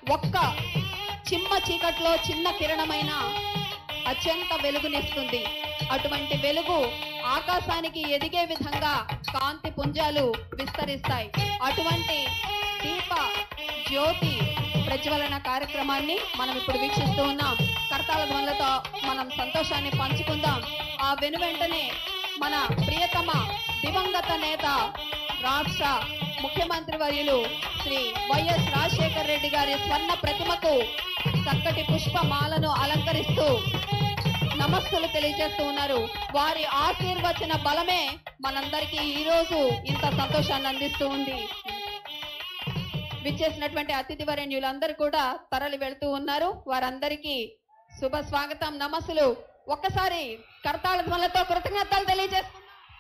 ఒక్క చిమ్మ చీకట్లో చిన్న కిరణమైన అత్యంత వెలుగునిస్తుంది అటువంటి వెలుగు ఆకాశానికి ఎదిగే విధంగా కాంతి పుంజాలు విస్తరిస్తాయి అటువంటి దీప జ్యోతి ప్రజ్వలన కార్యక్రమాన్ని మనం ఇప్పుడు వీక్షిస్తూ ఉన్నాం కర్తాల ధ్వనులతో మనం సంతోషాన్ని పంచుకుందాం ఆ వెనువెంటనే మన ప్రియతమ దివంగత నేత రాష్ట్ర ముఖ్యమంత్రి వర్యులు శ్రీ వైఎస్ రాజశేఖర రెడ్డి గారి స్వర్ణ ప్రతిమకు చక్కటి పుష్పమాలను అలంకరిస్తూ నమస్సులు తెలియజేస్తూ ఉన్నారు వారి ఆశీర్వచన బలమే మనందరికీ ఈ రోజు ఇంత సంతోషాన్ని అందిస్తూ ఉంది విచ్చేసినటువంటి అతిథి వరేణ్యులందరూ కూడా తరలి వెళ్తూ ఉన్నారు వారందరికీ శుభ స్వాగతం నమస్సులు ఒక్కసారి కర్తాళ ధ్వనులతో కృతజ్ఞతలు తెలియజేస్తున్నా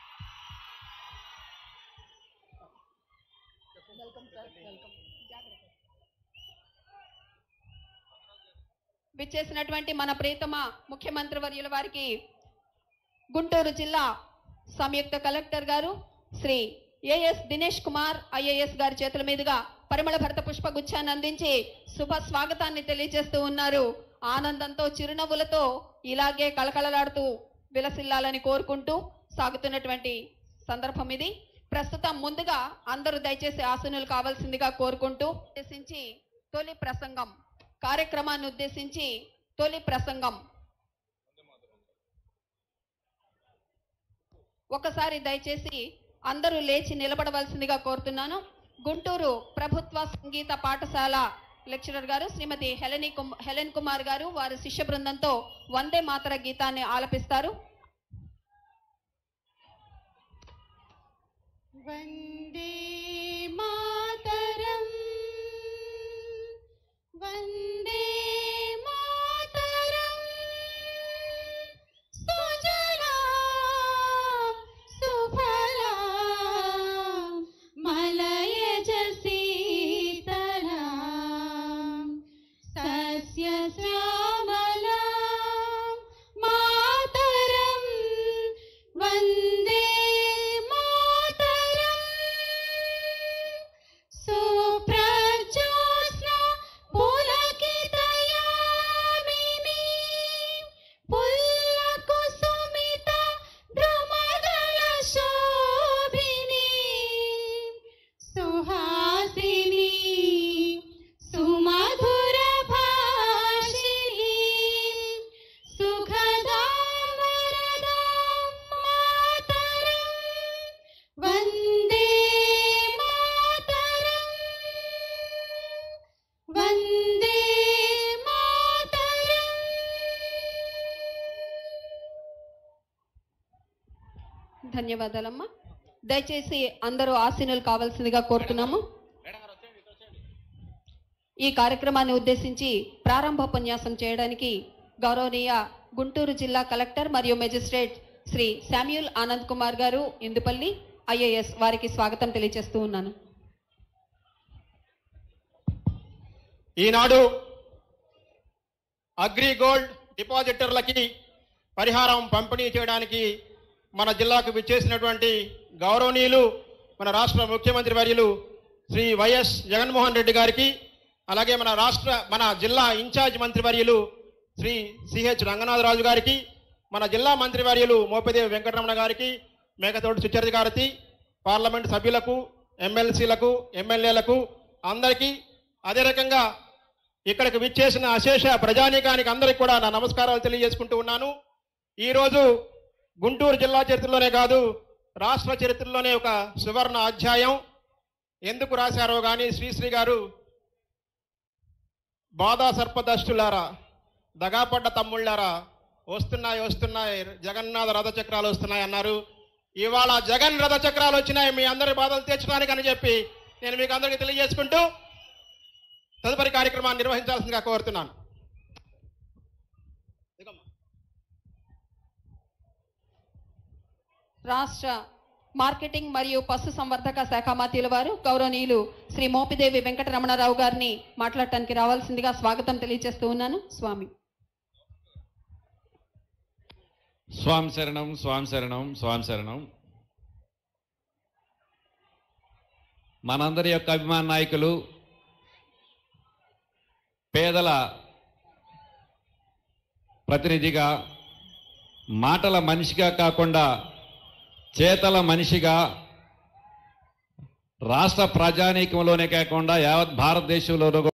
విచ్చేసినటువంటి మన ప్రియతమ ముఖ్యమంత్రి వర్యుల వారికి గుంటూరు జిల్లా సంయుక్త కలెక్టర్ గారు శ్రీ ఏఎస్ దినేష్ కుమార్ ఐఏఎస్ గారి చేతుల మీదుగా పరిమళ భరత పుష్పగుచ్చాన్ని అందించి శుభ స్వాగతాన్ని తెలియజేస్తూ ఉన్నారు ఆనందంతో చిరునవ్వులతో ఇలాగే కళకళలాడుతూ విలసిల్లాలని కోరుకుంటూ సాగుతున్నటువంటి సందర్భం ఇది ప్రస్తుతం ముందుగా అందరూ దయచేసి ఆసనులు కావాల్సిందిగా కోరుకుంటూ ఉద్దేశించి తొలి ప్రసంగం కార్యక్రమాన్ని ఉద్దేశించి తొలి ప్రసంగం ఒకసారి దయచేసి అందరూ లేచి నిలబడవలసిందిగా కోరుతున్నాను గుంటూరు ప్రభుత్వ సంగీత పాఠశాల లెక్చరర్ గారు శ్రీమతి హెలెని కుమ్- హెలెన్ కుమార్ గారు వారి శిష్య బృందంతో వందే మాతర గీతాన్ని ఆలపిస్తారు वन्दे मातरम् वन्दे मातरम् सुजला सुफला मलयज शीतला सस्य श्यामला मातरम् वन्दे मातरम् सुप्रज्योत्स्ना पुलकितयामिनी पुल्लकुसुमिता द्रुमदलशोभिनी सुहासिनी सुमधुरभाषिणी सुखदा वरदा मातरम् वन्दे मातरम् वन्दे मातरम् ధన్యవాదాలమ్మా దయచేసి అందరూ ఆసీనులు కావాల్సిందిగా కోరుతున్నాము ఈ కార్యక్రమాన్ని ఉద్దేశించి ప్రారంభోపన్యాసం చేయడానికి గౌరవనీయ గుంటూరు జిల్లా కలెక్టర్ మరియు మెజిస్ట్రేట్ శ్రీ శామ్యూల్ ఆనంద్ కుమార్ గారు ఇందుపల్లి ఐఏఎస్ వారికి స్వాగతం తెలియజేస్తూ ఉన్నాను ఈనాడు అగ్రిగోల్డ్ డిపాజిటర్లకి పరిహారం పంపిణీ చేయడానికి మన జిల్లాకు విచ్చేసినటువంటి గౌరవనీయులు మన రాష్ట్ర ముఖ్యమంత్రి వర్యులు శ్రీ వైఎస్ జగన్మోహన్ రెడ్డి గారికి అలాగే మన రాష్ట్ర మన జిల్లా ఇన్ఛార్జ్ మంత్రి వర్యులు శ్రీ సిహెచ్ రంగనాథరాజు గారికి మన జిల్లా మంత్రి వర్యులు మోపిదేవి వెంకటరమణ గారికి మేకతోటి సుచరిత గారికి పార్లమెంట్ సభ్యులకు ఎమ్మెల్సీలకు ఎమ్మెల్యేలకు అందరికీ అదే రకంగా ఇక్కడికి విచ్చేసిన అశేష ప్రజానీకానికి అందరికి కూడా నా నమస్కారాలు తెలియజేసుకుంటూ ఉన్నాను ఈరోజు గుంటూరు జిల్లా చరిత్రలోనే కాదు రాష్ట్ర చరిత్రలోనే ఒక సువర్ణ అధ్యాయం ఎందుకు రాశారో కానీ శ్రీశ్రీ గారు బాధా సర్పదష్టులారా దగాపడ్డ తమ్ముళ్ళారా వస్తున్నాయి వస్తున్నాయి జగన్నాథ రథచక్రాలు వస్తున్నాయి అన్నారు ఇవాళ జగన్ రథచక్రాలు వచ్చినాయి మీ అందరి బాధలు తీర్చడానికి అని చెప్పి నేను మీకు అందరికీ తెలియజేసుకుంటూ తదుపరి కార్యక్రమాన్ని నిర్వహించాల్సిందిగా కోరుతున్నాను రాష్ట్ర మార్కెటింగ్ మరియు పశు సంవర్ధక శాఖ మంత్రుల వారు గౌరవనీయులు శ్రీ మోపిదేవి వెంకటరమణారావు గారిని మాట్లాడటానికి రావాల్సిందిగా స్వాగతం తెలియజేస్తూ ఉన్నాను స్వామి స్వాం శరణం స్వాం శరణం స్వాం శరణం మనందరి యొక్క అభిమాన నాయకులు పేదల ప్రతినిధిగా మాటల మనిషిగా కాకుండా చేతల మనిషిగా రాష్ట్ర ప్రజానీకంలోనే కాకుండా యావత్ భారతదేశంలోనూ